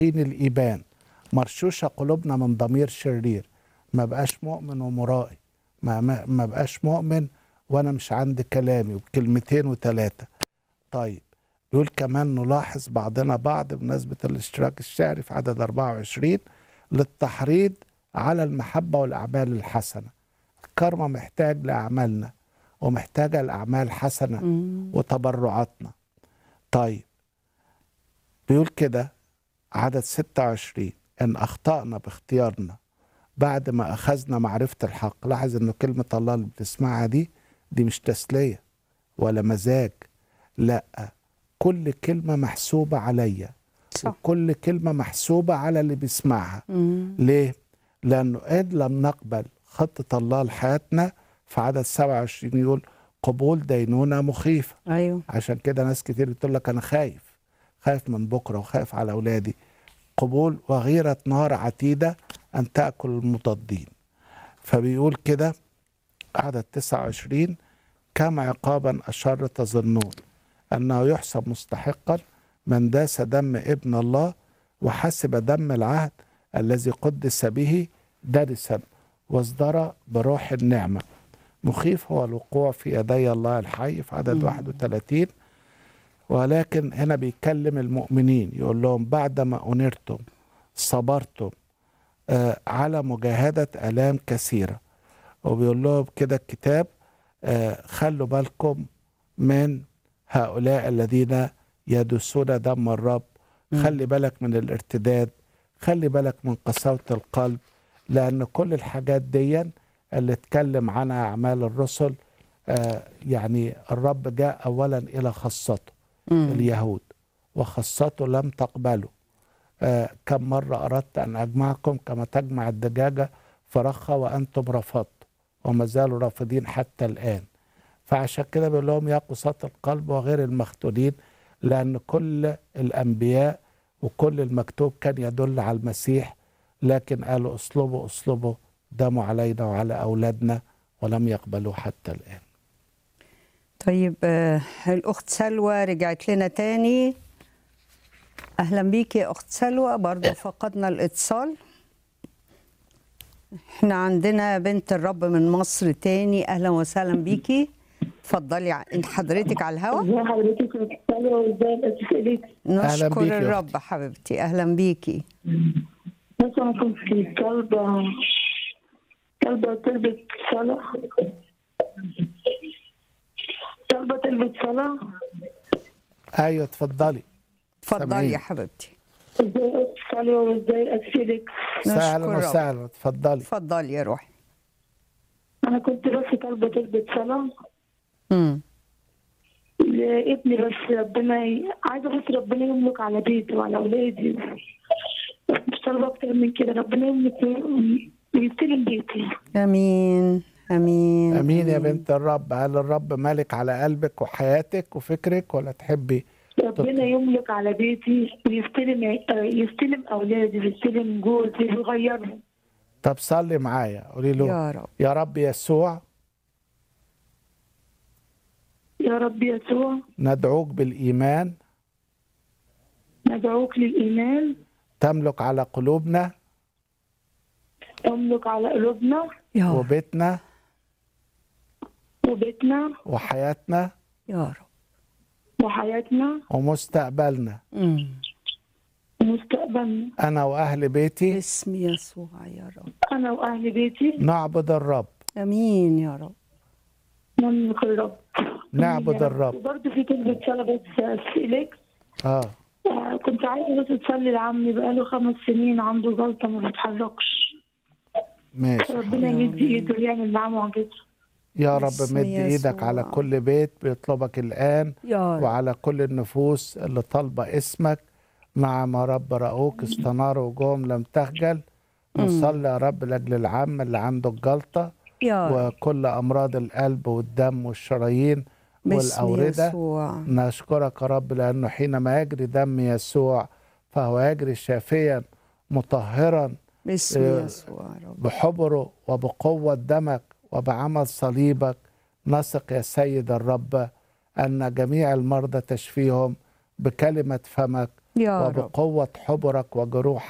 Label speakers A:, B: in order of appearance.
A: حين الإيبان مرشوشة قلوبنا من ضمير شرير ما بقاش مؤمن ومرائي ما, ما, ما بقاش مؤمن وأنا مش عندي كلامي وبكلمتين وثلاثة طيب يقول كمان نلاحظ بعضنا بعض بمناسبة الاشتراك الشعري في عدد 24 للتحريض على المحبة والأعمال الحسنة الكرمة محتاج لأعمالنا ومحتاجة لأعمال حسنة وتبرعاتنا طيب بيقول كده عدد 26 إن أخطأنا باختيارنا بعد ما أخذنا معرفة الحق لاحظ إن كلمة الله اللي بتسمعها دي دي مش تسلية ولا مزاج لا كل كلمة محسوبة عليا
B: صح
A: وكل كلمة محسوبة على اللي بيسمعها
B: مم.
A: ليه؟ لأنه إن لم نقبل خطة الله لحياتنا في عدد 27 يقول قبول دينونة مخيفة
B: ايوه
A: عشان كده ناس كتير بتقول لك أنا خايف خايف من بكرة وخايف على أولادي قبول وغيرة نار عتيدة أن تأكل المضادين فبيقول كده عدد 29 كم عقابا أشر تظنون أنه يحسب مستحقا من داس دم ابن الله وحسب دم العهد الذي قدس به دارسا واصدر بروح النعمة مخيف هو الوقوع في يدي الله الحي في عدد 31 ولكن هنا بيكلم المؤمنين يقول لهم بعدما أنرتم صبرتم آه على مجاهدة آلام كثيرة وبيقول لهم كده الكتاب آه خلوا بالكم من هؤلاء الذين يدسون دم الرب خلي بالك من الارتداد خلي بالك من قساوة القلب لأن كل الحاجات دي اللي اتكلم عنها أعمال الرسل آه يعني الرب جاء أولا إلى خاصته اليهود وخاصته لم تقبله آه كم مرة أردت أن أجمعكم كما تجمع الدجاجة فرخة وأنتم رفضتم وما زالوا رافضين حتى الآن فعشان كده بيقول لهم يا قساة القلب وغير المختونين لأن كل الأنبياء وكل المكتوب كان يدل على المسيح لكن قالوا اصلبوا اصلبوا دموا علينا وعلى أولادنا ولم يقبلوا حتى الآن
B: طيب آه، الأخت سلوى رجعت لنا تاني أهلا بيكي يا أخت سلوى برضو فقدنا الاتصال احنا عندنا بنت الرب من مصر تاني أهلا وسهلا بيكي اتفضلي ع- انت حضرتك على الهوا
C: ازي حضرتك يا دكتورة وازاي الاسئله
A: أهلاً
B: نشكر
A: بيكي يا
B: الرب حبيبتي أهلا بيكي
C: بس انا كنت طالبه طالبه تلبس صلاة طالبه تلبس صلاة
A: أيوة اتفضلي
B: اتفضلي
A: سامعين.
B: يا حبيبتي
C: ازاي اتصلي وازاي اسئلك
A: سهلا
B: نشكر الرب.
A: وسهلا اتفضلي
B: اتفضلي يا روحي
C: انا كنت بس طالبه تلبس صلاة
B: مم.
C: لابني بس ربنا ي... عايزه بس ربنا يملك على بيتي وعلى اولادي مش طالبه اكتر من كده ربنا يملك ويستلم بيتي
B: امين امين
A: أمين يا بنت الرب هل الرب مالك على قلبك وحياتك وفكرك ولا تحبي
C: ربنا يملك على بيتي ويستلم يستلم اولادي ويستلم جوزي ويغيرهم
A: طب صلي معايا قولي له
B: يا رب
A: يا رب يسوع
C: يا رب يسوع
A: ندعوك بالإيمان
C: ندعوك للايمان
A: تملك على قلوبنا
C: املك على قلوبنا
B: يا رب
A: وبيتنا
C: وبيتنا
A: وحياتنا
B: يا رب
C: وحياتنا
A: ومستقبلنا
B: مم.
C: ومستقبلنا
A: أنا وأهل بيتي
B: باسم يسوع يا رب
C: انا واهل بيتي
A: نعبد الرب
B: امين يا رب
C: نملك الرب
A: نعبد الرب
C: وبرضه في كلمة صلاة بس أسئلك
A: آه
C: آه، كنت عايزة بس تصلي لعمي بقاله خمس سنين عنده جلطة ما بيتحركش
A: ماشي
C: ربنا يمد ايده ويعمل معاه معجزة
A: يا رب
B: باسم
A: مد ايدك
B: يسوع.
A: على كل بيت بيطلبك الآن
B: يا رب
A: وعلى كل النفوس اللي طالبة اسمك نعم يا رب رأوك استناروا وجوهم لم تخجل نصلي يا رب لأجل العم اللي عنده الجلطة
B: يا رب
A: وكل أمراض القلب والدم والشرايين
B: باسم
A: والأوردة
B: يسوع
A: نشكرك يا رب لأنه حينما يجري دم يسوع فهو يجري شافيا مطهرا
B: باسم
A: إيه،
B: يسوع يا رب
A: بحبره وبقوة دمك وبعمل صليبك نثق يا سيد الرب أن جميع المرضى تشفيهم بكلمة فمك
B: يا رب
A: وبقوة حبرك وجروحك